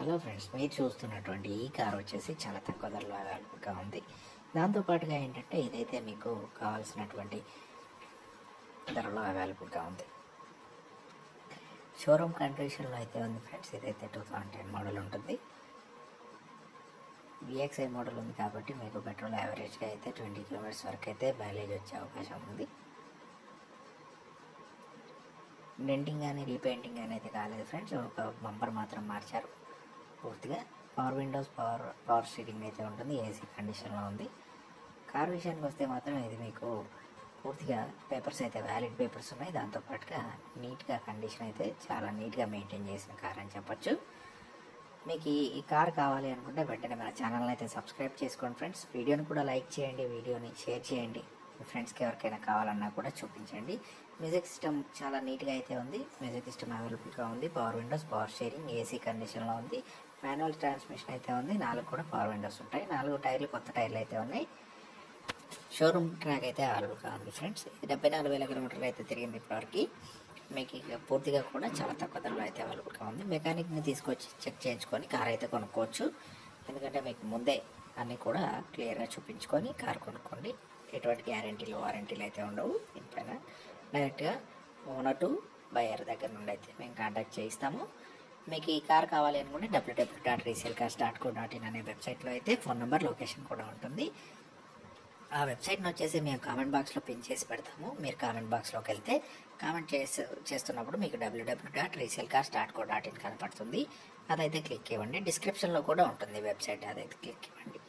hello friends మీరు చూస్తున్నటువంటి ఈ కార్ వచ్చేసి చాలా తక్కువ ధరలో అవైలబుల్గా ఉంది దాంతోపాటుగా ఏంటంటే ఇదైతే మీకు కావాల్సినటువంటి ధరలో అవైలబుల్గా ఉంది షోరూమ్ కండిషన్లో అయితే ఉంది ఫ్రెండ్స్ ఇదైతే టూ థౌజండ్ టెన్ మోడల్ ఉంటుంది విఎక్స్ఐ మోడల్ ఉంది కాబట్టి మీకు పెట్రోల్ యావరేజ్గా అయితే ట్వంటీ కిలోమీటర్స్ వరకు అయితే మైలేజ్ వచ్చే అవకాశం ఉంది డెంటింగ్ కానీ రీపెయింటింగ్ కానీ అయితే కాలేదు ఫ్రెండ్స్ ఒక బంపర్ మాత్రం మార్చారు పూర్తిగా power windows power power steering అయితే ఉంటుంది ఏసీ కండిషన్లో ఉంది కార్ విషయానికి వస్తే మాత్రం ఇది మీకు పూర్తిగా పేపర్స్ అయితే వ్యాలిడ్ పేపర్స్ ఉన్నాయి దాంతోపాటుగా నీట్గా కండిషన్ అయితే చాలా నీట్గా మెయింటైన్ చేసిన కార్ అని చెప్పొచ్చు మీకు ఈ ఈ కార్ కావాలి అనుకుంటే వెంటనే మన ఛానల్ని అయితే సబ్స్క్రైబ్ చేసుకోండి ఫ్రెండ్స్ వీడియోని కూడా లైక్ చేయండి వీడియోని షేర్ చేయండి మీ ఫ్రెండ్స్కి ఎవరికైనా కావాలన్నా కూడా చూపించండి మ్యూజిక్ సిస్టమ్ చాలా నీట్గా అయితే ఉంది మ్యూజిక్ సిస్టమ్ అవైలబుల్గా ఉంది power windows power sharing A C కండిషన్లో ఉంది మాన్యువల్ ట్రాన్స్మిషన్ అయితే ఉంది నాలుగు కూడా పవర్ విండోస్ ఉంటాయి నాలుగు టైర్లు కొత్త టైర్లు అయితే ఉన్నాయి షోరూమ్ ట్రాక్ అయితే అవైలబుల్గా ఉంది ఫ్రెండ్స్ ఇది డెబ్బై నాలుగు వేల కిలోమీటర్లు అయితే తిరిగింది ఇప్పటివరకు మీకు ఇక పూర్తిగా కూడా చాలా తక్కువ ధరలో అయితే అవైలబుల్గా ఉంది మెకానిక్ని తీసుకొచ్చి చెక్ చేయించుకొని కార్ అయితే కొనుక్కోవచ్చు ఎందుకంటే మీకు ముందే అన్నీ కూడా క్లియర్గా చూపించుకొని కార్ కొనుక్కోండి ఎటువంటి గ్యారంటీలు వారంటీలు అయితే ఉండవు దీనిపైన డైరెక్ట్గా ఓనర్ టు బయర్ దగ్గర నుండి అయితే మేము కాంటాక్ట్ చేయిస్తాము మీకు ఈ కార్ కావాలి అనుకుంటే W W dot resale car dot co dot in అనే వెబ్సైట్లో అయితే ఫోన్ నెంబర్ లొకేషన్ కూడా ఉంటుంది ఆ వెబ్సైట్ని వచ్చేసి మేము కామెంట్ బాక్స్లో పిన్ చేసి పెడతాము మీరు కామెంట్ బాక్స్లోకి వెళ్తే కామెంట్ చేసి చేస్తున్నప్పుడు మీకు W W dot resale cost dot co dot in కనపడుతుంది అదైతే క్లిక్ ఇవ్వండి డిస్క్రిప్షన్లో కూడా ఉంటుంది వెబ్సైట్ అదైతే క్లిక్ ఇవ్వండి